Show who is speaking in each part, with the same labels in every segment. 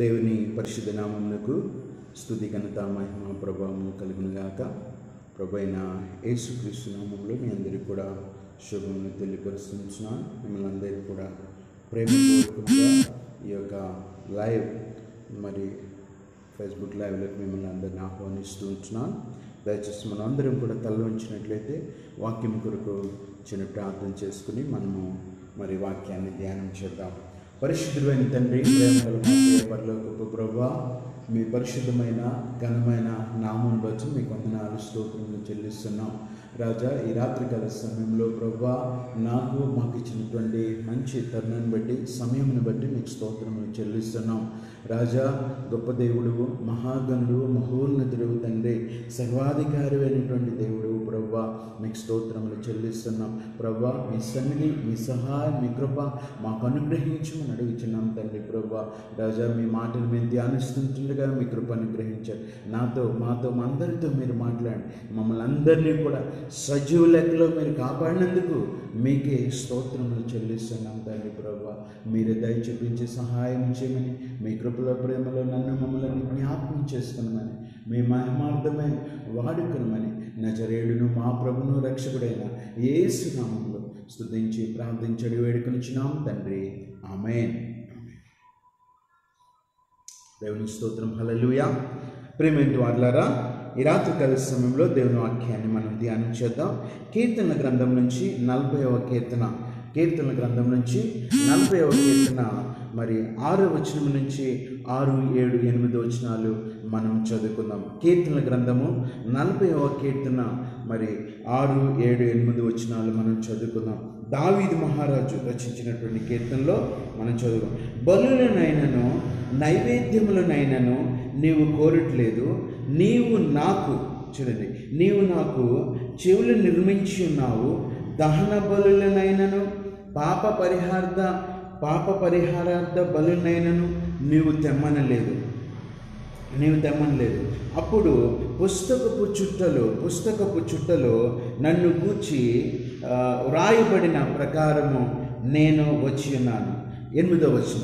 Speaker 1: దేవుని పరిశుద్ధ నామమునకు స్తుతి ఘనత మహిమ ప్రభావము కలుగునుగాక ప్రభు అయిన యేసుక్రీస్తు నామంలో మీ అందరికీ కూడా శుభములు తెలియపరుస్తున్నాను మిమ్మల్ని అందరికీ కూడా ప్రేమపూర్వకంగా ఈ యొక్క లైవ్ మరి ఫేస్బుక్ లైవ్లోకి మిమ్మల్ని అందరిని ఆహ్వానిస్తూ ఉంటున్నాను దయచేసి మనం అందరం కూడా తల ఉంచినట్లయితే వాక్యం కొరకు చిన్న ప్రార్థన చేసుకుని మనము మరి వాక్యాన్ని ధ్యానం చేద్దాం పరిశుద్ధుడైన తండ్రి ప్రేమ గల మా ప్రియ పరలోకపు ప్రభా మీ పరిశుద్ధమైన ఘనమైన నామం బట్టి మీకు వందనాలు స్తోత్రములు చెల్లిస్తున్నాం రాజా ఈ రాత్రికాల సమయంలో ప్రభా నాకు మాకు ఇచ్చినటువంటి మంచి తరుణాన్ని బట్టి సమయంని బట్టి మీకు స్తోత్రములు చెల్లిస్తున్నాం రాజా గొప్ప దేవుడు మహాగణుడు మహోన్నతుడు తండ్రి సర్వాధికారి అయినటువంటి దేవుడు ప్రభా మీకు స్తోత్రములు చెల్లిస్తున్నాం ప్రభా మీ సన్నిధి మీ సహాయం మీ కృప మాకు అనుగ్రహించమని అడుగుచున్నాం తండ్రి ప్రభా రాజా మీ మాటలు మేము ధ్యానిస్తుంటుండగా మీ కృప అనుగ్రహించారు నాతో మాతో మా అందరితో మీరు మాట్లాడి మమ్మల్ని అందరినీ కూడా సజీవ లెక్కలో మీరు కాపాడినందుకు మీకే స్తోత్రములు చెల్లిస్తున్నాం తండ్రి ప్రభా మీరు దయ చూపించి సహాయం చేయమని మీ కృపలో ప్రేమలో నన్ను మమ్మల్ని జ్ఞాపకం చేసుకున్నామని మీ మహిమార్థమే వాడుకునమని నజరేడును మా ప్రభును రక్షకుడైన యేసు నామంలో స్తుతించి ప్రార్థించడి వేడుకొనిచ్చినాం తండ్రి ఆమెన్ దేవుని స్తోత్రం హల్లెలూయా ప్రేమేంటి వాళ్ళారా ఈ రాత్రి కాల సమయంలో దేవుని వాక్యాన్ని మనం ధ్యానం చేద్దాం కీర్తన గ్రంథం నుంచి నలభైవ కీర్తన కీర్తన గ్రంథం నుంచి నలభైవ కీర్తన మరి ఆరో వచనం నుంచి ఆరు ఏడు ఎనిమిది వచనాలు మనం చదువుకుందాం కీర్తన గ్రంథము నలభైవ కీర్తన మరి ఆరు ఏడు ఎనిమిది వచనాలు మనం చదువుకుందాం దావీది మహారాజు రచించినటువంటి కీర్తనలో మనం చదువుదాం బలులనైనను నైవేద్యములనైనను నీవు కోరట్లేదు నీవు నాకు చూడండి నీవు నాకు చెవులు నిర్మించి ఉన్నావు దహన బలులనైనను పాప పరిహార్థ పాప పరిహారార్థ బలులనైనను నీవు తెమ్మనలేదు నీవు తెమ్మనలేదు అప్పుడు పుస్తకపు చుట్టలో పుస్తకపు చుట్టలో నన్ను గూర్చి ఆ, వ్రాయబడిన ప్రకారము నేను వచ్చి ఉన్నాను ఎనిమిదో వచనం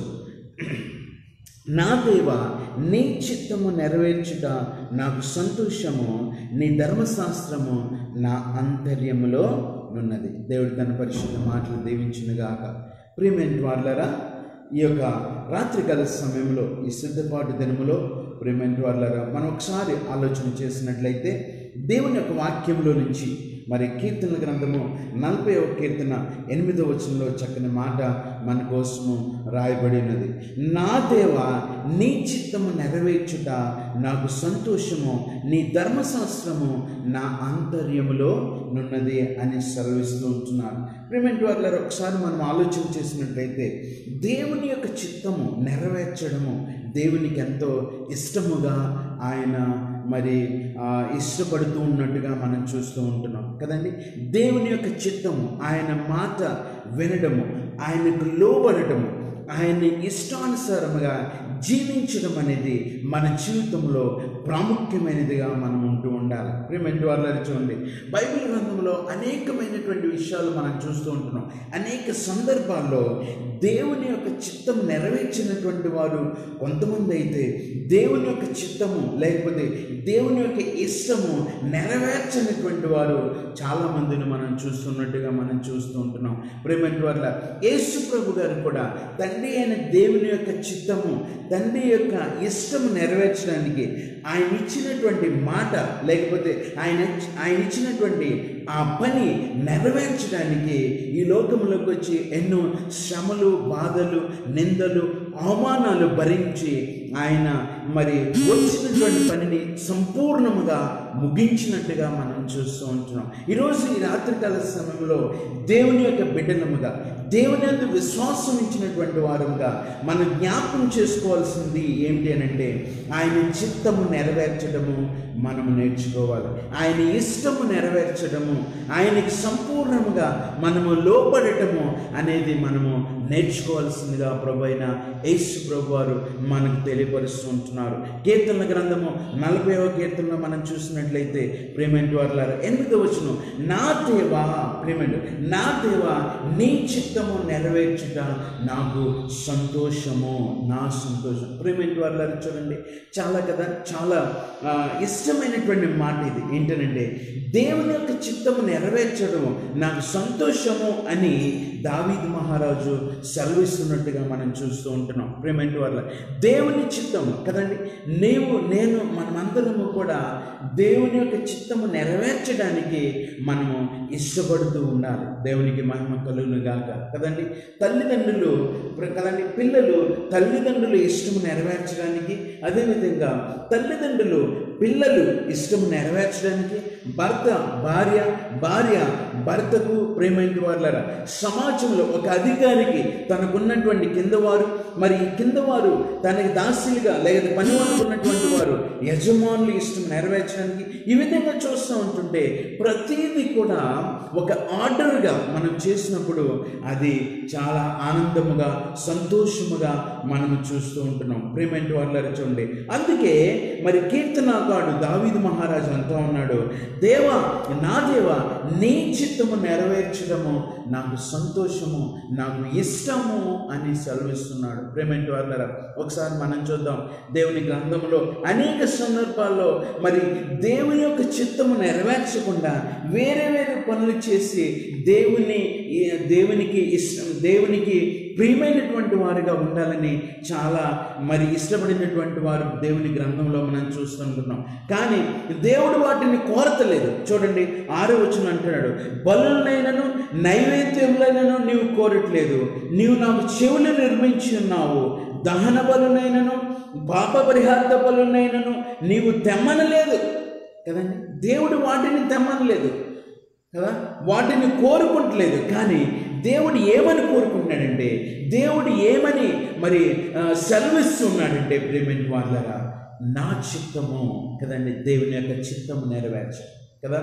Speaker 1: నా దేవ నీ చిత్తము నెరవేర్చుట నాకు సంతోషము నీ ధర్మశాస్త్రము నా అంతర్యములో ఉన్నది దేవుడు తన పరిశుద్ధ మాటలు దీవించినగాక ప్రియమైన వాళ్ళరా ఈ యొక్క రాత్రికాల సమయంలో ఈ సిద్ధపాటు దినములో ప్రియమైన వాళ్ళరా మనం ఒకసారి ఆలోచన చేసినట్లయితే దేవుని యొక్క వాక్యంలో నుంచి మరి కీర్తన గ్రంథము నలభై ఒక కీర్తన ఎనిమిదో వచనంలో చక్కని మాట మన కోసము రాయబడి ఉన్నది నా దేవ నీ చిత్తము నెరవేర్చుట నాకు సంతోషము నీ ధర్మశాస్త్రము నా ఆంతర్యములో నున్నది అని సెలవిస్తూ ఉంటున్నాను ప్రేమెంట్ వాళ్ళ ఒకసారి మనం ఆలోచన చేసినట్లయితే దేవుని యొక్క చిత్తము నెరవేర్చడము దేవునికి ఎంతో ఇష్టముగా ఆయన మరి ఆ, ఇష్టపడుతూ ఉన్నట్టుగా మనం చూస్తూ ఉంటున్నాం కదండి దేవుని యొక్క చిత్తము ఆయన మాట వినడము ఆయనకు లోబడటము ఆయన ఇష్టానుసారముగా జీవించడం అనేది మన జీవితంలో ప్రాముఖ్యమైనదిగా మనం ఉంటూ ఉండాలి ప్రేమెంటి వాళ్ళు చూడండి బైబిల్ గ్రంథంలో అనేకమైనటువంటి విషయాలు మనం చూస్తూ ఉంటున్నాం అనేక సందర్భాల్లో దేవుని యొక్క చిత్తం నెరవేర్చినటువంటి వారు కొంతమంది అయితే దేవుని యొక్క చిత్తము లేకపోతే దేవుని యొక్క ఇష్టము నెరవేర్చనటువంటి వారు చాలా మందిని మనం చూస్తున్నట్టుగా మనం చూస్తూ ఉంటున్నాం ప్రేమంటి వల్ల యేసు ప్రభు గారు కూడా తండ్రి అయిన దేవుని యొక్క చిత్తము తండ్రి యొక్క ఇష్టము నెరవేర్చడానికి ఆయన ఇచ్చినటువంటి మాట లేకపోతే ఆయన ఆయన ఇచ్చినటువంటి ఆ పని నెరవేర్చడానికి ఈ లోకంలోకి వచ్చి ఎన్నో శ్రమలు బాధలు నిందలు అవమానాలు భరించి ఆయన మరి వచ్చినటువంటి పనిని సంపూర్ణముగా ముగించినట్టుగా మనం చూస్తూ ఉంటున్నాం ఈరోజు ఈ రాత్రికాల సమయంలో దేవుని యొక్క బిడ్డలముగా దేవుని యొక్క విశ్వాసం ఇచ్చినటువంటి వారముగా మనం జ్ఞాపకం చేసుకోవాల్సింది ఏంటి అని అంటే ఆయన చిత్తము నెరవేర్చడము మనము నేర్చుకోవాలి ఆయన ఇష్టము నెరవేర్చడము ఆయనకి సంపూర్ణముగా మనము లోపడటము అనేది మనము నేర్చుకోవాల్సిందిగా ప్రభు అయిన యేసు ప్రభు వారు మనకు తెలియపరుస్తూ ఉంటున్నారు కీర్తనల గ్రంథము నలభైవ కీర్తనలో మనం చూసినట్లయితే ప్రేమెంటి వారు వాళ్ళ ఎనిమిదో వచ్చును నా దేవా ప్రేమేంటి నా దేవా నీ చిత్తము నెరవేర్చుట నాకు సంతోషము నా సంతోషం ప్రేమేంటి వాళ్ళ చూడండి చాలా కదా చాలా ఆ, ఇష్టమైనటువంటి మాట ఇది ఏంటనంటే దేవుని యొక్క చిత్తము నెరవేర్చడం నాకు సంతోషము అని దావీదు మహారాజు సెలవిస్తున్నట్టుగా మనం చూస్తూ ఉంటున్నాం ప్రేమేంటి వాళ్ళ దేవుని చిత్తము కదండి నీవు నేను మనమందరము కూడా దేవుని యొక్క చిత్తము నెరవేర్చడానికి మనము ఇష్టపడుతూ ఉండాలి దేవునికి మహిమ కలుగును గాక కదండి తల్లిదండ్రులు ప్ర- కదండి పిల్లలు తల్లిదండ్రులు ఇష్టము నెరవేర్చడానికి అదేవిధంగా తల్లిదండ్రులు పిల్లలు ఇష్టము నెరవేర్చడానికి భర్త భార్య భార్య భర్తకు ప్రేమైన వాళ్ళ సమాజంలో ఒక అధికారికి తనకున్నటువంటి కిందవారు మరి ఈ కిందవారు తనకి దాసులుగా లేదా పని ఉన్నటువంటి వారు యజమానులు ఇష్టం నెరవేర్చడానికి ఈ విధంగా చూస్తూ ఉంటుంటే ప్రతిదీ కూడా ఒక ఆర్డర్గా మనం చేసినప్పుడు అది చాలా ఆనందముగా సంతోషముగా మనం చూస్తూ ఉంటున్నాం ప్రేమెంట్ వాళ్ళ చూడండి అందుకే మరి కీర్తనాకాడు దావీదు మహారాజు అంటూ ఉన్నాడు దేవా నా దేవా నీ చిత్తము నెరవేర్చడము నాకు సంతోషము నాకు ఇష్టము అని సెలవిస్తున్నాడు ప్రేమెంట్ వాళ్ళ ఒకసారి మనం చూద్దాం దేవుని గ్రంథంలో అనేక సందర్భాల్లో మరి దేవుని యొక్క చిత్తము నెరవేర్చకుండా వేరే వేరే పనులు చేసి దేవుని దేవునికి ఇష్టం దేవునికి ప్రియమైనటువంటి వారుగా ఉండాలని చాలా మరి ఇష్టపడినటువంటి వారు దేవుని గ్రంథంలో మనం చూస్తుంటున్నాం కానీ దేవుడు వాటిని కోరతలేదు చూడండి ఆరో వచ్చిన అంటున్నాడు బలులైనను నైవేద్యములైనను నీవు కోరట్లేదు నీవు నాకు చెవులు నిర్మించి ఉన్నావు దహన బలునైనను పాప పరిహార్థ బలునైనను నీవు తెమ్మనలేదు కదండి దేవుడు వాటిని తెమ్మనలేదు కదా వాటిని కోరుకుంటలేదు కానీ దేవుడు ఏమని కోరుకుంటున్నాడంటే దేవుడు ఏమని మరి ఆ, సెలవిస్తున్నాడంటే ప్రేమెంట్ వాళ్ళరా నా చిత్తము కదండి దేవుని యొక్క చిత్తము నెరవేర్చ కదా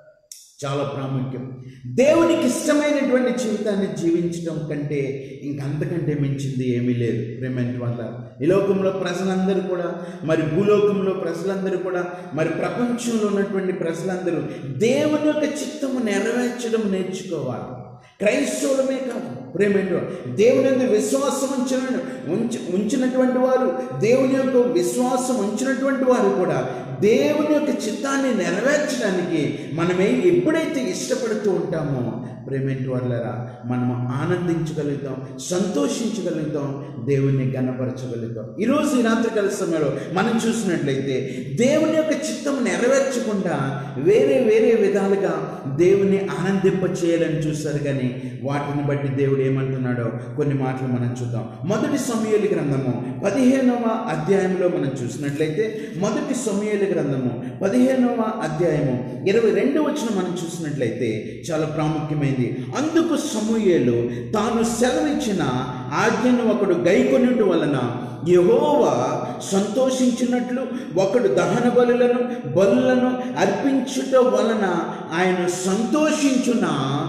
Speaker 1: చాలా ప్రాముఖ్యం దేవునికి ఇష్టమైనటువంటి జీవితాన్ని జీవించడం కంటే ఇంకంతకంటే మించింది ఏమీ లేదు ప్రేమెంట్ వల్ల ఈ లోకంలో ప్రజలందరూ కూడా మరి భూలోకంలో ప్రజలందరూ కూడా మరి ప్రపంచంలో ఉన్నటువంటి ప్రజలందరూ దేవుని యొక్క చిత్తము నెరవేర్చడం నేర్చుకోవాలి క్రైస్తవులమే కాదు ప్రేమేంటో దేవుని యొక్క విశ్వాసం ఉంచిన ఉంచి ఉంచినటువంటి వారు దేవుని యొక్క విశ్వాసం ఉంచినటువంటి వారు కూడా దేవుని యొక్క చిత్తాన్ని నెరవేర్చడానికి మనమే ఎప్పుడైతే ఇష్టపడుతూ ఉంటామో ప్రేమేంటి వాళ్ళరా మనం ఆనందించగలుగుతాం సంతోషించగలుగుతాం దేవుణ్ణి గణపరచగలుగుతాం ఈరోజు ఈ రాత్రికాల సమయంలో మనం చూసినట్లయితే దేవుని యొక్క చిత్తం నెరవేర్చకుండా వేరే వేరే విధాలుగా దేవుని ఆనందింప చేయాలని చూస్తారు కానీ వాటిని బట్టి దేవుడు ఏమంటున్నాడో కొన్ని మాటలు మనం చూద్దాం మొదటి సమయాలి గ్రంథము పదిహేనవ అధ్యాయంలో మనం చూసినట్లయితే మొదటి సమయాలి గ్రంథము పదిహేనవ అధ్యాయము ఇరవై రెండు వచ్చిన మనం చూసినట్లయితే చాలా ప్రాముఖ్యమైనది అందుకు సమూయేలు తాను సెలవిచ్చిన ఆజ్ఞను ఒకడు గైకొనుట వలన యహోవా సంతోషించినట్లు ఒకడు దహన బలులను బలులను అర్పించుట వలన ఆయన సంతోషించున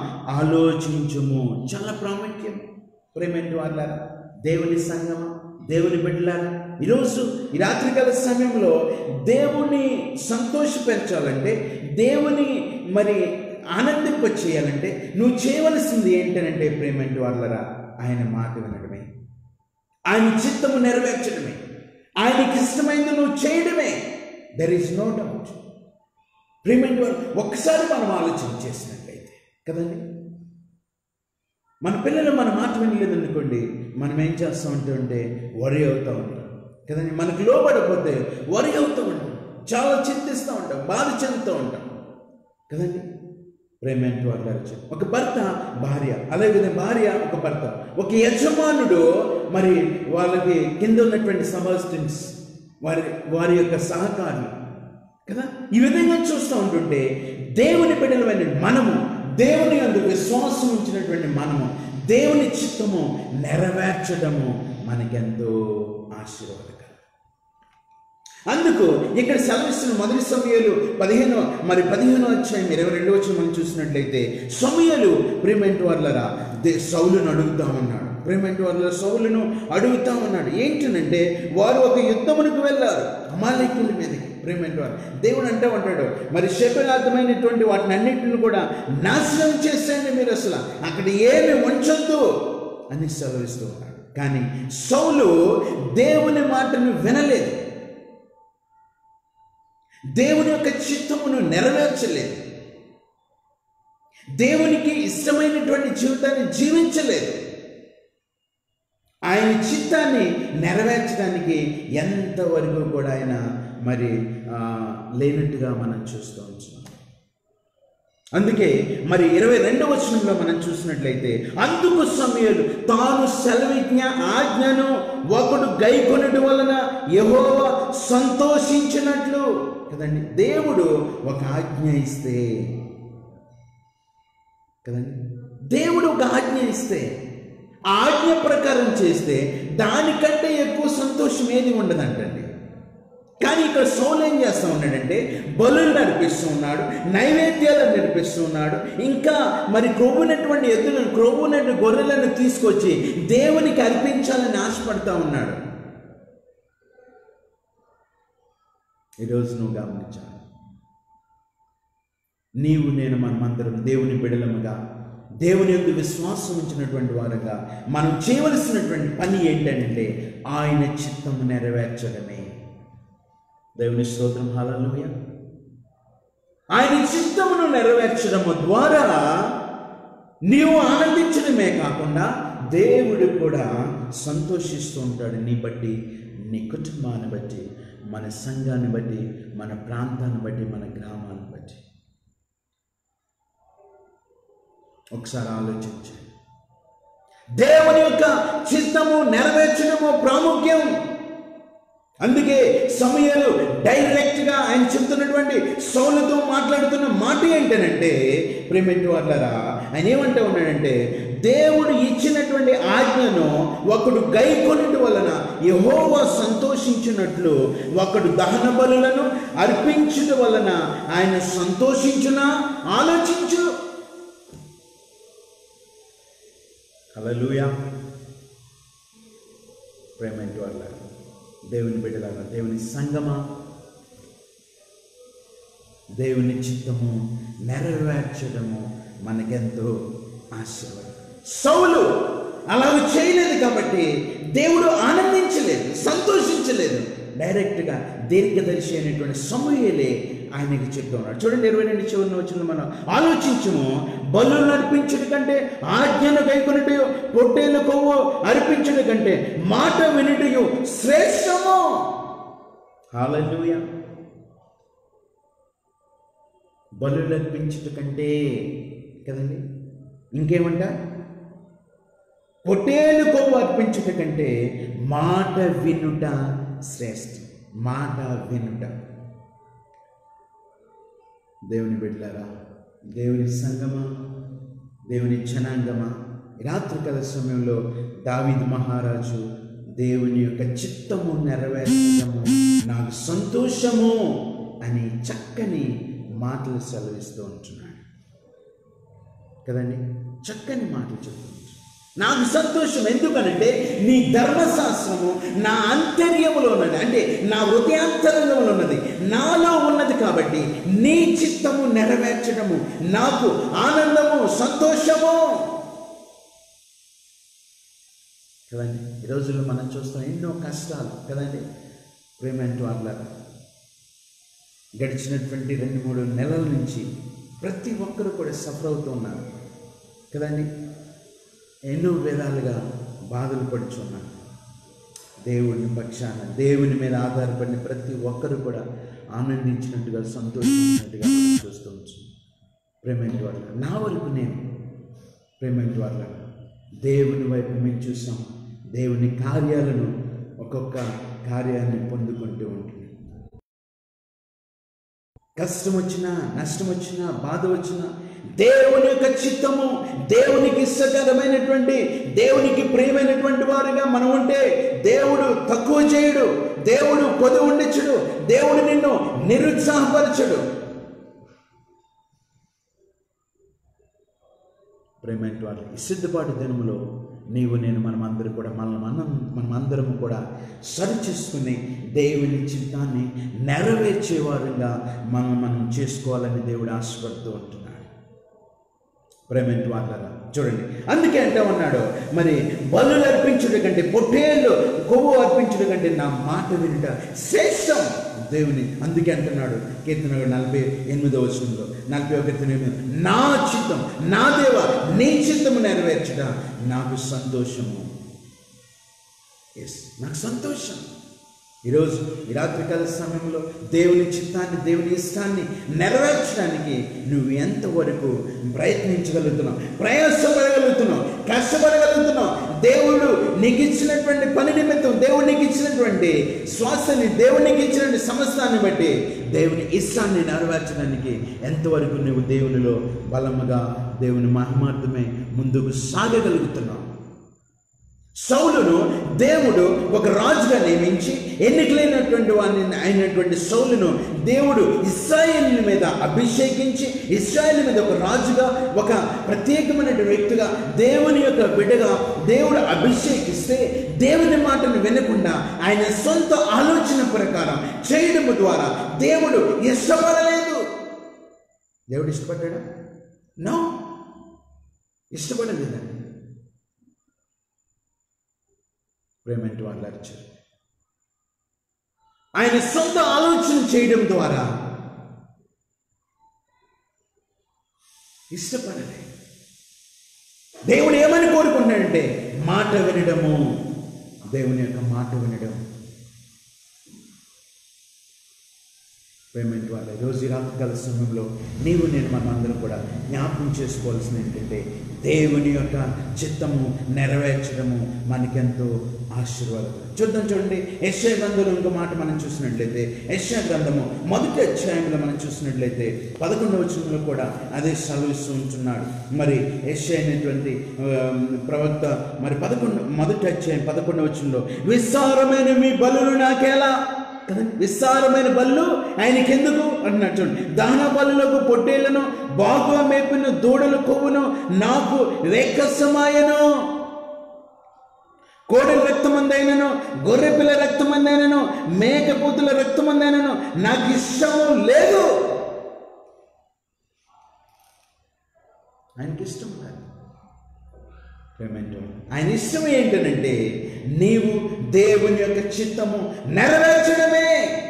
Speaker 1: ఆలోచించుము చాలా ప్రాముఖ్యం ప్రేమేంటి వాళ్ళారా దేవుని సంగమం దేవుని బిడ్డలారా ఈరోజు ఈ రాత్రికాల సమయంలో దేవుని సంతోషపరచాలంటే దేవుని మరి ఆనందింప చేయాలంటే నువ్వు చేయవలసింది ఏంటనంటే ప్రేమంటి వాళ్ళరా ఆయన మాట వినడమే ఆయన చిత్తము నెరవేర్చడమే ఆయనకి ఇష్టమైంది నువ్వు చేయడమే దెర్ ఈస్ నో డౌట్ ప్రేమంటి వాళ్ళు ఒక్కసారి మనం ఆలోచన చేసినట్లయితే కదండి మన పిల్లలు మన మాట వినలేదనుకోండి మనం ఏం చేస్తూ ఉంటుంటే వరి అవుతూ ఉంటాం కదండి మనకు లోబడకపోతే వరి అవుతూ ఉంటాం చాలా చింతిస్తూ ఉంటాం బాధ చెందుతూ ఉంటాం కదండి ప్రేమేంటి వాళ్ళు ఒక భర్త భార్య అదేవిధంగా భార్య ఒక భర్త ఒక యజమానుడు మరి వాళ్ళకి కింద ఉన్నటువంటి సబాస్టెంట్స్ వారి వారి యొక్క సహకారులు కదా ఈ విధంగా చూస్తూ ఉంటుంటే దేవుని బిడ్డలమైన మనము దేవుని అందు విశ్వాసం ఉంచినటువంటి మనము దేవుని చిత్తము నెరవేర్చడము మనకెంతో ఆశీర్వాదకరం అందుకు ఇక్కడ సెలవిస్తున్న మొదటి సమయాలు పదిహేను మరి పదిహేను అధ్యాయం ఇరవై రెండు వచ్చిన మనం చూసినట్లయితే సమయాలు ప్రేమెంట్ వాళ్ళరా దే సౌలును అడుగుతా ఉన్నాడు ప్రేమెంట్ వాళ్ళ సౌలును అడుగుతా ఉన్నాడు ఏంటనంటే వారు ఒక యుద్ధమునికి వెళ్ళారు అమాలేకుల మీదకి ప్రేమెంట్ వారు దేవుడు అంటే ఉంటాడు మరి శపలార్థమైనటువంటి వాటిని అన్నింటిని కూడా నాశనం చేసేయండి మీరు అసలు అక్కడ ఏమి ఉంచొద్దు అని సెలవిస్తూ ఉన్నాడు కానీ సౌలు దేవుని మాటను వినలేదు దేవుని యొక్క చిత్తమును నెరవేర్చలేదు దేవునికి ఇష్టమైనటువంటి జీవితాన్ని జీవించలేదు ఆయన చిత్తాన్ని నెరవేర్చడానికి ఎంతవరకు కూడా ఆయన మరి ఆ, లేనట్టుగా మనం చూస్తూ ఉంటున్నాం అందుకే మరి ఇరవై రెండవ వచనంలో మనం చూసినట్లయితే అందుకు సమయాలు తాను సెలవిజ్ఞ ఆజ్ఞను ఒకడు గైకొనటి వలన యహోవ సంతోషించినట్లు కదండి దేవుడు ఒక ఆజ్ఞ ఇస్తే కదండి దేవుడు ఒక ఆజ్ఞ ఇస్తే ఆ ఆజ్ఞ ప్రకారం చేస్తే దానికంటే ఎక్కువ సంతోషం ఏది ఉండదంటండి కానీ ఇక్కడ సౌలు ఏం చేస్తూ ఉన్నాడంటే బలులు నడిపిస్తూ ఉన్నాడు నైవేద్యాలను నడిపిస్తూ ఉన్నాడు ఇంకా మరి క్రొవ్వునటువంటి ఎద్దులను క్రొవ్వునటువంటి గొర్రెలను తీసుకొచ్చి దేవునికి అర్పించాలని ఆశపడతా ఉన్నాడు ఈరోజు నువ్వు గమనించాలి నీవు నేను మనమందరం దేవుని బిడలముగా దేవుని యొక్క విశ్వాసం ఉంచినటువంటి వారుగా మనం చేయవలసినటువంటి పని ఏంటంటే ఆయన చిత్తము నెరవేర్చడమే దేవుని స్తోత్రం హల్లెలూయా ఆయన చిత్తమును నెరవేర్చడము ద్వారా నీవు ఆనందించడమే కాకుండా దేవుడు కూడా సంతోషిస్తూ ఉంటాడు నీ బట్టి నీ కుటుంబాన్ని బట్టి మన సంఘాన్ని బట్టి మన ప్రాంతాన్ని బట్టి మన గ్రామాన్ని బట్టి ఒకసారి ఆలోచించండి దేవుని యొక్క చిత్తము నెరవేర్చడము ప్రాముఖ్యం అందుకే సమయాలు డైరెక్ట్గా ఆయన చెప్తున్నటువంటి సౌలతో మాట్లాడుతున్న మాట ఏంటనంటే ప్రేమెంటి వాళ్ళరా ఆయన ఏమంటా ఉన్నాడంటే దేవుడు ఇచ్చినటువంటి ఆజ్ఞను ఒకడు గైకొనటి వలన యహోవా సంతోషించినట్లు ఒకడు దహన బలులను అర్పించుట వలన ఆయన సంతోషించునా ఆలోచించు హల్లెలూయా ప్రేమంటి వాళ్ళ దేవుని బిడ్డలారా దేవుని సంగమా దేవుని చిత్తము నెరవేర్చడము మనకెంతో ఆశీర్వాదం సౌలు అలా చేయలేదు కాబట్టి దేవుడు ఆనందించలేదు సంతోషించలేదు డైరెక్ట్గా దీర్ఘదర్శి అయినటువంటి సమూహలే ఆయనకి చెప్తూ ఉన్నాడు చూడండి ఇరవై రెండు చివరిని వచ్చింది మనం ఆలోచించము బలు అర్పించడం కంటే ఆజ్ఞను కైకొనటయో పొట్టేలు కొవ్వు అర్పించడం కంటే మాట వినుటయు శ్రేష్టము హాలూయా బలు అర్పించట కంటే కదండి ఇంకేమంట పొట్టేలు కొవ్వు అర్పించుట కంటే మాట వినుట శ్రేష్టం మాట వినుట దేవుని బిడ్డలారా దేవుని సంగమా దేవుని జనాంగమా ఈ రాత్రికాల సమయంలో దావీద్ మహారాజు దేవుని యొక్క చిత్తము నెరవేర్చడము నాకు సంతోషము అని చక్కని మాటలు సెలవిస్తూ ఉంటున్నాడు కదండి చక్కని మాటలు చెప్తూ ఉంటున్నాడు. నాకు సంతోషం ఎందుకనంటే నీ ధర్మశాస్త్రము నా అంతర్యములో ఉన్నది అంటే నా హృదయాంతరంలో ఉన్నది నాలో ఉన్నది కాబట్టి నీ చిత్తము నెరవేర్చడము నాకు ఆనందము సంతోషము కదండి ఈ రోజుల్లో మనం చూస్తాం ఎన్నో కష్టాలు కదండి ప్రేమెంట్ వాళ్ళ గడిచినటువంటి రెండు మూడు నెలల నుంచి ప్రతి ఒక్కరు కూడా సఫర్ అవుతూ ఉన్నారు కదండి ఎన్నో విధాలుగా బాధలు పడుచున్నారు దేవుని పక్షాన దేవుని మీద ఆధారపడిన ప్రతి ఒక్కరు కూడా ఆనందించినట్టుగా సంతోషించినట్టుగా మనం చూస్తూ ఉంటాం ప్రేమెంట్ వాళ్ళ నా వరకు నేను ప్రేమెంట్ వాళ్ళ దేవుని వైపు మేము చూసాం దేవుని కార్యాలను ఒక్కొక్క కార్యాన్ని పొందుకుంటూ ఉంటుంది కష్టం వచ్చినా నష్టం వచ్చినా బాధ వచ్చినా దేవుని యొక్క చిత్తము దేవునికి ఇష్టకరమైనటువంటి దేవునికి ప్రియమైనటువంటి వారుగా మనం ఉంటే దేవుడు తక్కువ చేయడు దేవుడు పొది ఉండించడు దేవుడు నిన్ను నిరుత్సాహపరచడు ప్రేమైన వాళ్ళు ఈ సిద్ధపాటు దినములో నీవు నేను మనం అందరూ కూడా మనం మనం మనమందరం కూడా సరి చేసుకుని దేవుని చిత్తాన్ని నెరవేర్చేవారుగా మనం మనం చేసుకోవాలని దేవుడు ఆశపడుతూ ఉంటున్నాడు ప్రేమెంట్ వాళ్ళరా చూడండి అందుకే అంటే ఉన్నాడు మరి బలు అర్పించుట కంటే పొట్టేళ్ళు కొవ్వు అర్పించుట కంటే నా మాట వినుట శ్రేష్టం దేవుని అందుకే అంటున్నాడు కీర్తన నలభై ఎనిమిదో వచనంలో నలభై ఒకటి ఎనిమిది నా చిత్తం నా దేవ నీ చిత్తము నెరవేర్చుట నాకు సంతోషము ఎస్ నాకు సంతోషం ఈరోజు ఈ రాత్రికాల సమయంలో దేవుని చిత్తాన్ని దేవుని ఇష్టాన్ని నెరవేర్చడానికి నువ్వు ఎంతవరకు ప్రయత్నించగలుగుతున్నావు ప్రయాసపడగలుగుతున్నావు కష్టపడగలుగుతున్నావు దేవుడు నీకు ఇచ్చినటువంటి పని నిమిత్తం దేవుడు నీకు ఇచ్చినటువంటి శ్వాసని దేవుడు నీకు ఇచ్చినటువంటి సమస్తాన్ని బట్టి దేవుని ఇష్టాన్ని నెరవేర్చడానికి ఎంతవరకు నువ్వు దేవునిలో బలముగా దేవుని మహిమార్థమే ముందుకు సాగగలుగుతున్నావు సౌలును దేవుడు ఒక రాజుగా నియమించి ఎన్నికలైనటువంటి వాడిని అయినటువంటి సౌలును దేవుడు ఇస్రాయేల్ మీద అభిషేకించి ఇస్రాయేల్ మీద ఒక రాజుగా ఒక ప్రత్యేకమైనటువంటి వ్యక్తిగా దేవుని యొక్క బిడ్డగా దేవుడు అభిషేకిస్తే దేవుని మాటను వినకుండా ఆయన సొంత ఆలోచన ప్రకారం చేయడం ద్వారా దేవుడు ఇష్టపడలేదు దేవుడు ఇష్టపడ్డాడా నో ఇష్టపడలేదండి ప్రేమంటి వాళ్ళు అరిచారు ఆయన సొంత ఆలోచన చేయడం ద్వారా ఇష్టపడలే దేవుడు ఏమని కోరుకుంటాడంటే మాట వినడము దేవుని యొక్క మాట వినడం పేమెంట్ వాళ్ళ రోజు ఈ రాత్రికాల సమయంలో నీవు నేను మనం అందరం కూడా జ్ఞాపకం చేసుకోవాల్సింది ఏంటంటే దేవుని యొక్క చిత్తము నెరవేర్చడము మనకెంతో ఆశీర్వాదం చూద్దాం చూడండి యశ్యా గ్రంథంలో ఇంకో మాట మనం చూసినట్లయితే యశ్యా గ్రంథము మొదటి అధ్యాయంలో మనం చూసినట్లయితే పదకొండవ వచనంలో కూడా అదే సెలవిస్తూ ఉంటున్నాడు మరి యశ్యా అయినటువంటి ఆ, ప్రవక్త మరి పదకొండు మొదటి అధ్యాయం పదకొండవ వచనంలో విస్తారమైన మీ బలులు నాకేలా కదా విస్తారమైన బళ్ళు ఆయనకి ఎందుకు అన్నట్టు దహన బలులకు పొట్టేళ్లను బాగుగా మేపిన దూడల కొవ్వును నాకు వెక్కసమాయను కోడల రక్తమందైనను గొర్రె పిల్ల రక్తమందైనను మేకపోతుల రక్తమందైనను నాకు ఇష్టము లేదు ఆయనకి ఇష్టం కాదు ప్రేమంటే ఆయన ఇష్టం ఏంటనంటే నీవు దేవుని యొక్క చిత్తము నెరవేర్చడమే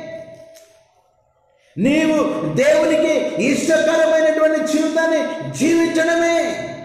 Speaker 1: నీవు దేవునికి ఇష్టకరమైనటువంటి జీవితాన్ని జీవించడమే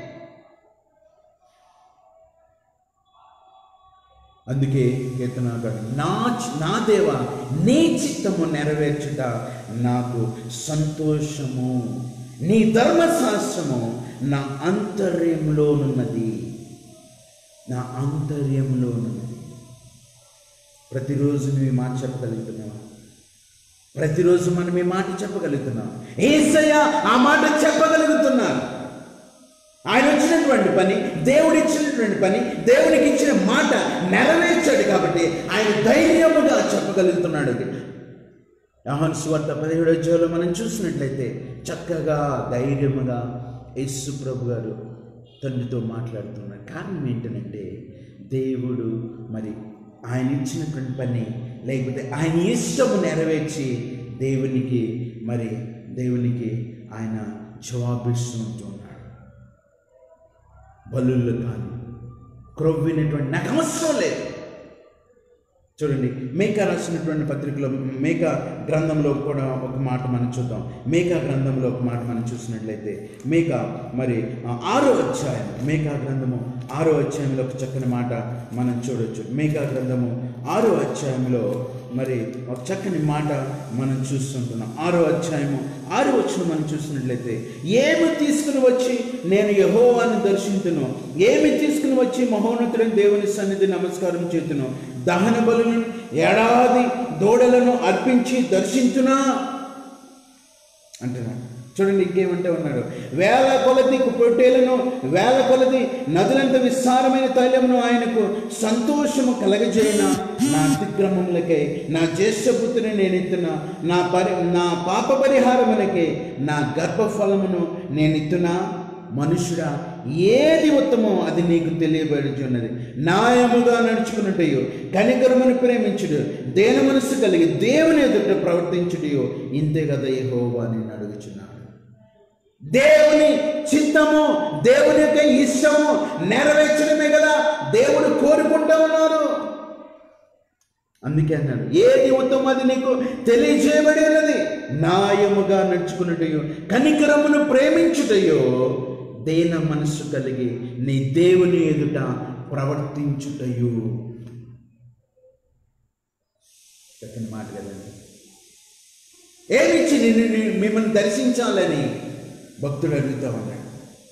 Speaker 1: అందుకే కీర్తనగాడు నా చి- నా దేవ నీ చిత్తము నెరవేర్చుట నాకు సంతోషము నీ ధర్మశాస్త్రము నా అంతర్యంలోనున్నది నా అంతర్యంలోనున్నది ప్రతిరోజు నువ్వు ఈ మాట చెప్పగలుగుతున్నావు ప్రతిరోజు మనం ఈ మాట చెప్పగలుగుతున్నాం ఏసయ్య ఆ మాట చెప్పగలుగుతున్నారు ఆయన వచ్చినటువంటి పని దేవుడు ఇచ్చినటువంటి పని దేవునికి ఇచ్చిన మాట నెరవేర్చాడు కాబట్టి ఆయన ధైర్యముగా చెప్పగలుగుతున్నాడు యోహాను సువార్త పదిహేడు అధ్యాయంలో మనం చూసినట్లయితే చక్కగా ధైర్యముగా యేసు ప్రభు గారు తండ్రితో మాట్లాడుతున్నారు కారణం ఏంటంటే దేవుడు మరి ఆయన ఇచ్చినటువంటి పని లేకపోతే ఆయన ఇష్టము నెరవేర్చి దేవునికి మరి దేవునికి ఆయన జవాబిస్తూ ఉంటున్నాడు బలుళ్ళు కానీ క్రొవ్వినటువంటి నాకు అవసరం లేదు చూడండి మేకా రాసినటువంటి పత్రికలో మేకా గ్రంథంలో కూడా ఒక మాట మనం చూద్దాం మేకా గ్రంథంలో ఒక మాట మనం చూసినట్లయితే మేకా మరి ఆ, ఆరో అధ్యాయం మేకా గ్రంథము ఆరో అధ్యాయంలో ఒక చక్కని మాట మనం చూడొచ్చు మేకా గ్రంథము ఆరో అధ్యాయంలో మరి ఒక చక్కని మాట మనం చూస్తుంటున్నాం ఆరో అధ్యాయము ఆరో వచ్చిన మనం చూసినట్లయితే ఏమి తీసుకుని వచ్చి నేను యహోవాని దర్శించును ఏమి తీసుకుని వచ్చి మహోన్నతుడైన దేవుని సన్నిధి నమస్కారం చేతును దహన బలులను ఏడాది దూడలను అర్పించి దర్శించునా అంటున్నాడు చూడండి ఇంకేమంటే ఉన్నాడు వేల కొలది పొట్టేలను వేల కొలది నదులంత విస్తారమైన తైలమును ఆయనకు సంతోషము కలగజేయన నా అతిక్రమములకై నా జ్యేష్ఠపుత్రుని నేను ఎత్తున నా పరి నా పాప పరిహారములకై నా గర్భఫలమును నేను ఎత్తున మనుషుడా ఏది ఉత్తమో అది నీకు తెలియబడుచున్నది న్యాయముగా నడుచుకున్నట్టయో కనికరమును ప్రేమించుడు దేన మనసు కలిగి దేవుని ఎదుట ప్రవర్తించుటయో ఇంతే కదా యెహోవా నేను అడుగుచున్నాను దేవుని చిత్తము దేవుని యొక్క ఇష్టము నెరవేర్చడమే కదా దేవుడు కోరుకుంటా ఉన్నారు అందుకే అన్నాడు ఏది ఉత్తమం అది నీకు తెలియజేయబడి ఉన్నది న్యాయముగా నడుచుకున్నటయో కనికరమును ప్రేమించుటయో దేన మనస్సు కలిగి నీ దేవుని ఎదుట ప్రవర్తించుటయు చక్కని మాట కదండి ఏమిచ్చి నిన్ను ని- మిమ్మల్ని దర్శించాలని భక్తుడు అడుగుతా ఉన్నాడు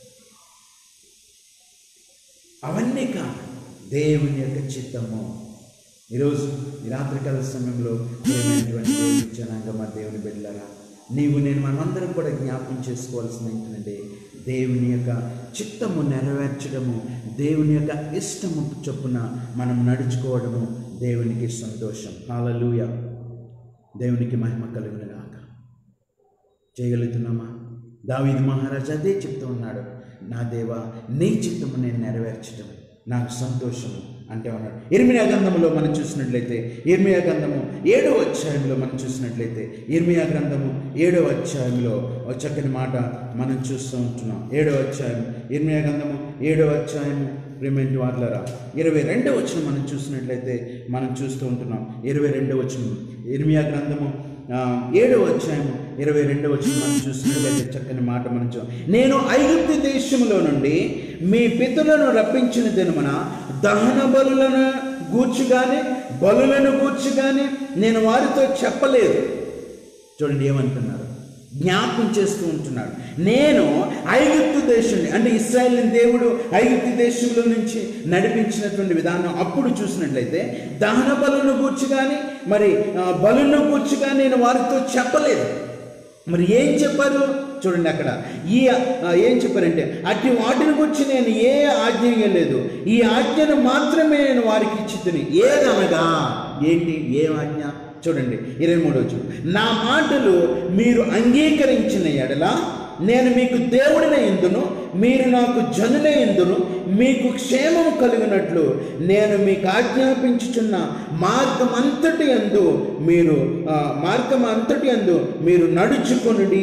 Speaker 1: అవన్నీ కాదు దేవుని యొక్క చిత్తము ఈరోజు ఈ రాత్రికాల సమయంలో ప్రియమైనటువంటి దేవుని జనాంగమా దేవుని బిడ్డలారా నీవు నేను మనమందరం కూడా జ్ఞాపకం చేసుకోవాల్సింది ఏంటంటే దేవుని యొక్క చిత్తము నెరవేర్చడము దేవుని యొక్క ఇష్టము చొప్పున మనం నడుచుకోవడము దేవునికి సంతోషం హాలలుయ దేవునికి మహిమ కలుగునుగాక చేయగలుగుతున్నామా దావీదు మహారాజు అదే చెప్తూ ఉన్నాడు నా దేవా నీ చిత్తము నేను నెరవేర్చడం నాకు సంతోషము అంటే ఉన్నాడు ఇర్మియా గ్రంథములో మనం చూసినట్లయితే ఇర్మియా గ్రంథము ఏడవ అధ్యాయంలో మనం చూసినట్లయితే ఇర్మియా గ్రంథము ఏడవ అధ్యాయంలో ఒక చక్కని మాట మనం చూస్తూ ఉంటున్నాం ఏడవ అధ్యాయం ఇర్మియా గ్రంథము ఏడవ అధ్యాయము ప్రిమెంట్ వార్లరా ఇరవై రెండవ వచనం మనం చూసినట్లయితే మనం చూస్తూ ఉంటున్నాం ఇరవై రెండవ వచనం ఇర్మియా గ్రంథము ఆ, ఏడవ అధ్యాయము ఇరవై రెండవ వచనం మనం చూసినట్లయితే చక్కని మాట మనం చూ నేను ఐగుప్తు దేశములో నుండి మీ పితరులను రప్పించిన దినమున దహన బలులను గూర్చి కానీ బలులను గూర్చి కానీ నేను వారితో చెప్పలేదు చూడండి ఏమంటున్నారు జ్ఞాపకం చేస్తూ ఉంటున్నాడు నేను ఐగుప్తు దేశం అంటే ఇస్రాయేల్ దేవుడు ఐగుప్తు దేశంలో నుంచి నడిపించినటువంటి విధానం అప్పుడు చూసినట్లయితే దహన బలును గూర్చి కానీ మరి ఆ, బలును గూర్చి కానీ నేను వారితో చెప్పలేదు మరి ఏం చెప్పారు చూడండి అక్కడ ఈ ఆ, ఏం చెప్పారంటే అట్టి వాటిని గురించి నేను ఏ ఆజ్ఞ ఇయ్యలేదు ఈ ఆజ్ఞను మాత్రమే నేను వారికి ఇచ్చితిని ఏదనగా ఏంటి ఏ ఆజ్ఞ చూడండి ఇరవై మూడు వచ్చి నా మాటలు మీరు అంగీకరించిన ఎడల నేను మీకు దేవుడినే ఎందును మీరు నాకు జనులే ఎందును మీకు క్షేమం కలిగినట్లు నేను మీకు ఆజ్ఞాపించుచున్న మార్గం అంతటి అందు మీరు ఆ, మార్గం అంతటి అందు మీరు నడుచుకొనుడి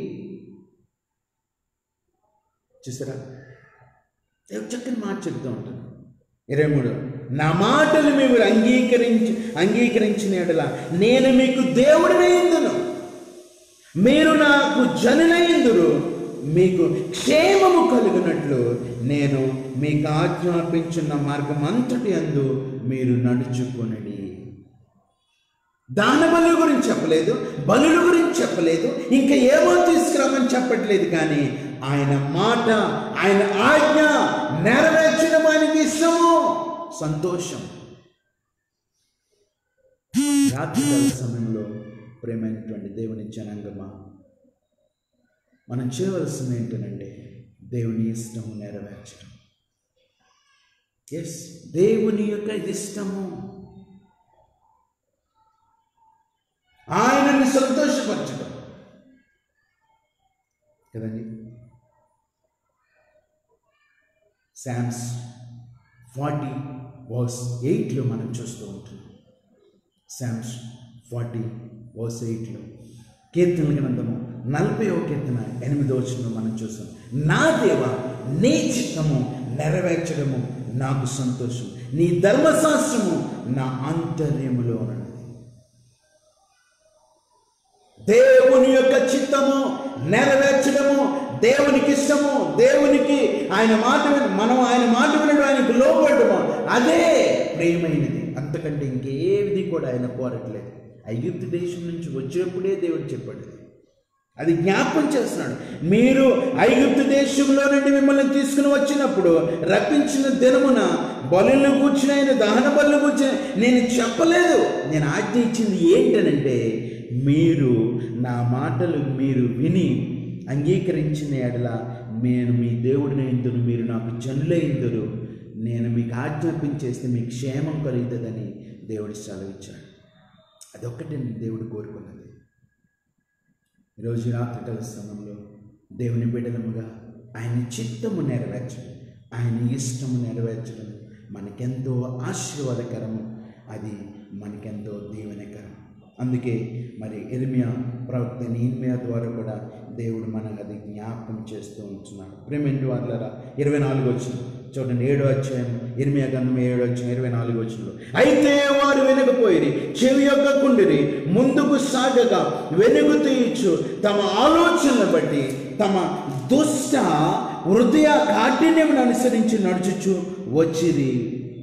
Speaker 1: చూసారా దేవుడు చక్కని మాట చెప్తూ ఉంటాను ఇరవై మూడు నా మాటలు మీరు అంగీకరించి అంగీకరించిన ఎడల నేను మీకు దేవుడినైందును మీరు నాకు జనులైందురు మీకు క్షేమము కలుగునట్లు నేను మీకు ఆజ్ఞాపించున్న మార్గం అంతటి అందు మీరు నడుచుకొనడి దాన బలుల గురించి చెప్పలేదు బలుల గురించి చెప్పలేదు ఇంకా ఏమో తీసుకురామని చెప్పట్లేదు కానీ ఆయన మాట ఆయన ఆజ్ఞ నెరవేర్చడం ఆయనకి ఇష్టము సంతోషం రాత్రికాల సమయంలో ప్రేమైనటువంటి దేవుని జనాంగమా మనం చేయవలసింది ఏంటంటే దేవుని ఇష్టము నెరవేర్చడం ఎస్ దేవుని యొక్క ఇష్టము ఆయనని సంతోషపరచడం కదండి శామ్స్ ఫార్టీ వర్స్ ఎయిట్లో మనం చూస్తూ ఉంటున్నాం శామ్స్ ఫార్టీ వర్స్ ఎయిట్లో కీర్తనల గ్రంథము నలభై ఒక కీర్తన ఎనిమిదో వచనంలో మనం చూస్తాం నా దేవ నీ చిత్తము నెరవేర్చడము నాకు సంతోషం నీ ధర్మశాస్త్రము నా ఆంతర్యములో ఉన్నది దేవుని యొక్క చిత్తము నెరవేర్చడము దేవునికి ఇష్టము దేవునికి ఆయన మాట విన- మనం ఆయన మాట వినడం ఆయనకు లోపడము అదే ప్రియమైనది అంతకంటే ఇంకేది కూడా ఆయన కోరట్లేదు ఐగుప్తు దేశం నుంచి వచ్చేప్పుడే దేవుడు చెప్పాడు అది జ్ఞాపకం చేస్తున్నాడు మీరు ఐగుప్తు దేశంలో నుండి మిమ్మల్ని తీసుకుని వచ్చినప్పుడు రప్పించిన దినమున బలులను కూర్చుని ఆయన దహన బలు కూర్చుని నేను చెప్పలేదు నేను ఆజ్ఞ ఇచ్చింది ఏంటనంటే మీరు నా మాటలు మీరు విని అంగీకరించిన ఎడల నేను మీ దేవుడిని ఇందును మీరు నాకు జనులైందురు నేను మీకు ఆజ్ఞాపించేస్తే మీకు క్షేమం కలుగుతుందని దేవుడు సెలవిచ్చాడు అదొక్కటే దేవుడు కోరుకున్నది ఈరోజు రాత్రికాల సమయంలో దేవుని బిడ్డలముగా ఆయన చిత్తము నెరవేర్చడం ఆయన ఇష్టము నెరవేర్చడం మనకెంతో ఆశీర్వాదకరము అది మనకెంతో దీవెనకరం అందుకే మరి ఇర్మియా ప్రవక్త ఇర్మియా ద్వారా కూడా దేవుడు మనకు అది జ్ఞాపకం చేస్తూ ఉంటున్నాడు ప్రేమెంటి వాళ్ళరా ఇరవై నాలుగు వచ్చిన చూడండి ఏడో అధ్యాయం ఇర్మియా గంధం ఏడో అధ్యాయం ఇరవై నాలుగు వచ్చిన అయితే వారు వెనకపోయి చెవి యొక్క కుండిరి ముందుకు సాగగా వెనుగు తీయచ్చు తమ ఆలోచనలు బట్టి తమ దుష్ట హృదయ కాఠిన్యం అనుసరించి నడుచుచు వచ్చిరి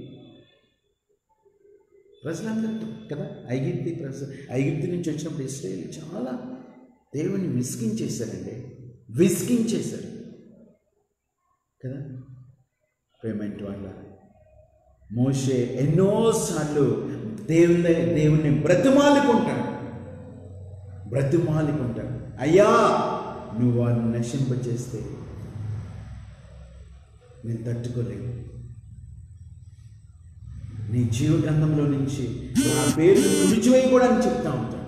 Speaker 1: ప్రజలందరూ కదా ఐగిప్తి ప్రజ ఐగిప్తి నుంచి వచ్చినప్పుడు ఇస్రాయేల్ చాలా దేవుని విసిగించేశారండి విసిగించేశారు కదా పేమెంట్ వల్ల మోషే ఎన్నోసార్లు దేవుని దేవుణ్ణి బ్రతిమాలుకుంటాడు బ్రతిమాలుకుంటాడు అయ్యా నువ్వు వారిని నశింపచేస్తే నేను తట్టుకోలేను నీ జీవ గ్రంథంలో నుంచి నా పేరు తుడిచివేయకూడదని చెప్తా ఉంటాడు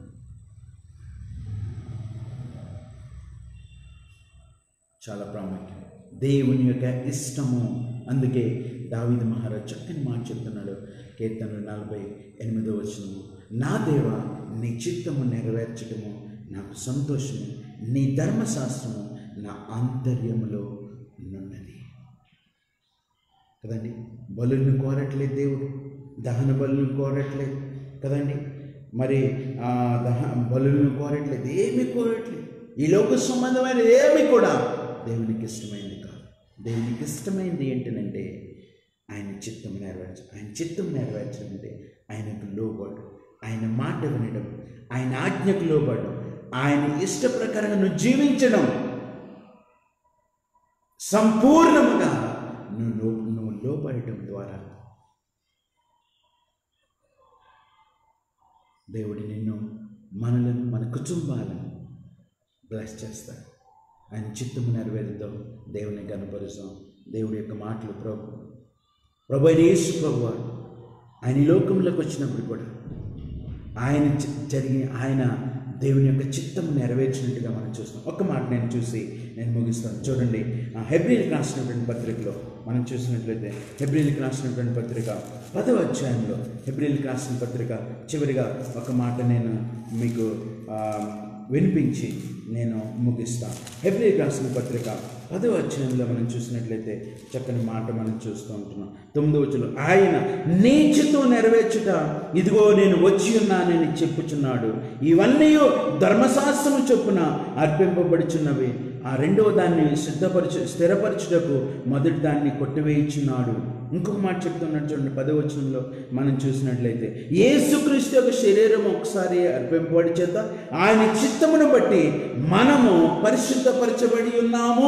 Speaker 1: చాలా ప్రాముఖ్యం దేవుని యొక్క ఇష్టము అందుకే దావిద మహారాజ్ చక్కని మాట చెప్తున్నాడు కీర్తనలు నలభై ఎనిమిదో వచనము నా దేవ నీ చిత్తము నెరవేర్చడము నాకు సంతోషము నీ ధర్మశాస్త్రము నా ఆంతర్యములో నున్నది కదండి బలులను కోరట్లేదు దేవుడు దహన బలులను కోరట్లేదు కదండి మరి ఆ దహ బలులను కోరట్లేదు ఏమీ కోరట్లేదు ఈ లోక సంబంధమైన ఏమి కూడా దేవునికి ఇష్టమైంది కాదు దేవునికి ఇష్టమైంది ఏంటనంటే ఆయన చిత్తం నెరవేర్చ ఆయన చిత్తం నెరవేర్చడం అంటే ఆయనకు లోబడు ఆయన మాట వినడం ఆయన ఆజ్ఞకు లోబడడం ఆయన ఇష్ట ప్రకారంగా నువ్వు జీవించడం సంపూర్ణముగా నువ్వు లో- నువ్వు లోపడటం ద్వారా దేవుడు నిన్ను మనలను మన కుటుంబాలను బ్లెస్ చేస్తాడు ఆయన చిత్తము నెరవేరుతాం దేవుని కనపరుస్తాం దేవుడి యొక్క మాటలు ప్రభు ప్రభు అయిన యేసు ప్రభు వారు ఆయన ఈ లోకంలోకి వచ్చినప్పుడు కూడా ఆయన జ- జరిగిన ఆయన దేవుని యొక్క చిత్తం నెరవేర్చినట్టుగా మనం చూస్తాం ఒక్క మాట నేను చూసి నేను ముగిస్తాను చూడండి ఆ హెబ్రిల్కి రాసినటువంటి పత్రికలో మనం చూసినట్లయితే హెబ్రిల్కి రాసినటువంటి పత్రిక పదవ అధ్యాయంలో హెబ్రిల్కి రాసిన పత్రిక చివరిగా ఒక మాట నేను మీకు ఆ, వినిపించి నేను ముగిస్తాను హెబ్రిల్కి రాసిన పత్రిక పదవ అధ్యాయంలో మనం చూసినట్లయితే చక్కని మాట మనం చూస్తూ ఉంటున్నాం తొమ్మిదో వచ్చులు ఆయన నీచుతో నెరవేర్చుట ఇదిగో నేను వచ్చి ఉన్నానని చెప్పుచున్నాడు ఇవన్నీ ధర్మశాస్త్రము చొప్పున అర్పింపబడుచున్నవి ఆ రెండవ దాన్ని సిద్ధపరచు స్థిరపరచుటకు మొదటి దాన్ని కొట్టివేయుచున్నాడు ఇంకొక మాట చెప్తున్నాడు చూడండి పదవచనంలో మనం చూసినట్లయితే యేసుక్రీస్తు యొక్క శరీరం ఒకసారి అర్పింపబడి చేత ఆయన చిత్తమును బట్టి మనము పరిశుద్ధపరచబడి ఉన్నాము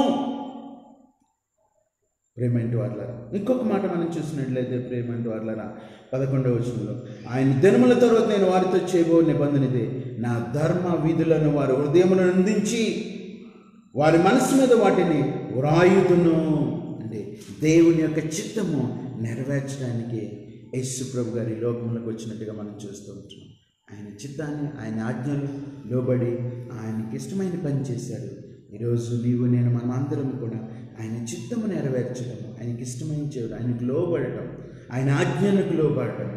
Speaker 1: ప్రేమంటి వార్లరా ఇంకొక మాట మనం చూసినట్లయితే ప్రేమంటి వార్లరా పదకొండవ వచనంలో ఆయన దినముల తర్వాత నేను వారితో చేయబో నిబంధన ఇదే నా ధర్మ విధులను వారి హృదయములను అందించి వారి మనసు మీద వాటిని వ్రాయుదును అంటే దేవుని యొక్క చిత్తము నెరవేర్చడానికి యేసు ప్రభు గారి ఈ లోకంలోకి వచ్చినట్టుగా మనం చూస్తూ ఉంటున్నాం ఆయన చిత్తాన్ని ఆయన ఆజ్ఞలు లోబడి ఆయనకి ఇష్టమైన పని చేశాడు ఈరోజు నీవు నేను మనం అందరం కూడా ఆయన చిత్తము నెరవేర్చడం ఆయనకి ఇష్టమైన చేయడం ఆయనకు లోబడటం ఆయన ఆజ్ఞలకు లోబడటం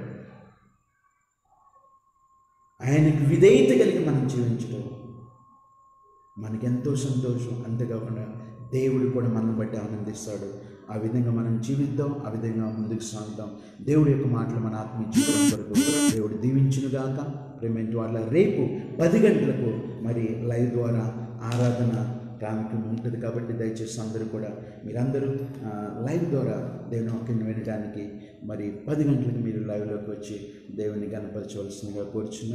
Speaker 1: ఆయనకు విధేయత కలిగి మనం జీవించడం మనకెంతో సంతోషం అంతేకాకుండా దేవుడు కూడా మనల్ని బట్టి ఆనందిస్తాడు ఆ విధంగా మనం జీవిద్దాం ఆ విధంగా ముందుకు సాగుతాం దేవుడి యొక్క మాటలు మన ఆత్మీయ జీవితం కొరకు దేవుడు దీవించునుగాక ప్రేమెంట్ వాళ్ళ రేపు పది గంటలకు మరి లైవ్ ద్వారా ఆరాధన కార్యక్రమం ఉంటుంది కాబట్టి దయచేసి అందరూ కూడా మీరందరూ ఆ, లైవ్ ద్వారా దేవుని వాక్యం వినడానికి మరి పది గంటలకు మీరు లైవ్లోకి వచ్చి దేవుని కనపరచవలసిందిగా కోరుచున్నాం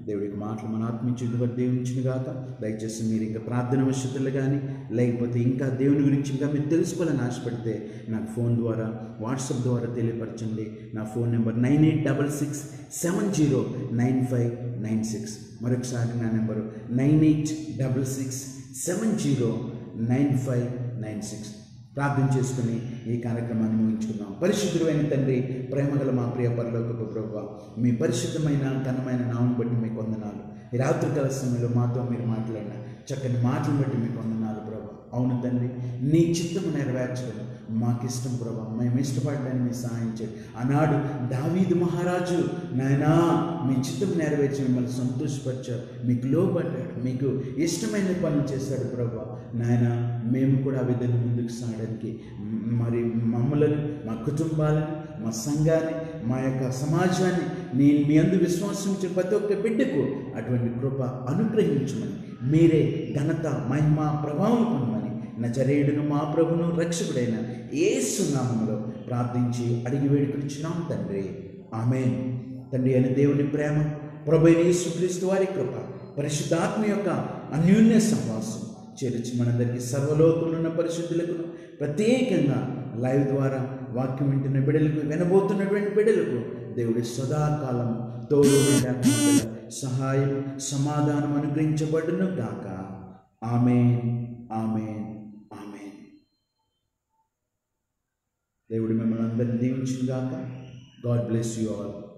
Speaker 1: దేవుడికి మాటలు మన ఆత్మించుగా దేవునిచ్చిన గాక దయచేసి మీరు ఇంకా ప్రార్థన వశతులు కానీ లేకపోతే ఇంకా దేవుని గురించి ఇంకా మీరు తెలుసుకోవాలని ఆశపడితే నాకు ఫోన్ ద్వారా వాట్సాప్ ద్వారా తెలియపరచండి నా phone number nine eight double six seven zero nine five nine six మరొకసారి నా number nine eight double six seven zero nine five nine six ప్రార్థన చేసుకుని ఈ కార్యక్రమాన్ని ముగించుకుందాం పరిశుద్ధుడైన తండ్రి ప్రేమగల మా ప్రియ పరలోకపు ప్రభు మీ పరిశుద్ధమైన ఘనమైన నామం బట్టి మీకు వందనాలు ఈ రాత్రికాల సమయంలో మాతో మీరు మాట్లాడిన చక్కని మాటలు బట్టి మీకు వందనాలు ప్రభు అవును తండ్రి నీ చిత్తము నెరవేర్చడం మాకు ఇష్టం ప్రభా మేము ఇష్టపడడానికి మీ సహాయం చేయండి ఆనాడు దావీదు మహారాజు నాయనా మీ చిత్తం నెరవేర్చి మిమ్మల్ని సంతోషపరిచారు మీకు లోబడ్డాడు మీకు ఇష్టమైన పనులు చేశాడు ప్రభా నాయన మేము కూడా ఆ విధంగా ముందుకు సాగడానికి మ్, మరి మమ్మలను మా కుటుంబాలను మా సంఘాన్ని మా యొక్క సమాజాన్ని నేను మీ అందు విశ్వాసించే ప్రతి ఒక్క బిడ్డకు అటువంటి కృప అనుగ్రహించమని మీరే ఘనత మహిమ ప్రభావం పొందమని నజరేయుడును మా ప్రభును రక్షకుడైన యేసు నామములో ప్రార్థించి అడిగి వేడుకొచ్చున్నాం తండ్రి ఆమెన్ తండ్రి అని దేవుని ప్రేమ ప్రభు అయిన యేసుక్రీస్తు వారి కృప పరిశుద్ధాత్మ యొక్క అన్యోన్య సహవాసం చేర్చి మనందరికీ సర్వలోకంలో ఉన్న పరిశుద్ధులకు ప్రత్యేకంగా లైవ్ ద్వారా వాక్యం వింటున్న బిడ్డలకు వినబోతున్నటువంటి బిడ్డలకు దేవుడి సదాకాలం తోడు నీడ, కాపుదల, సహాయం సమాధానం అనుగ్రహించబడును గాక ఆమెన్ ఆమెన్ ఆమెన్ దేవుడు మిమ్మల్ని అందరినీ దీవించును గాక గాడ్ బ్లెస్ యూ ఆల్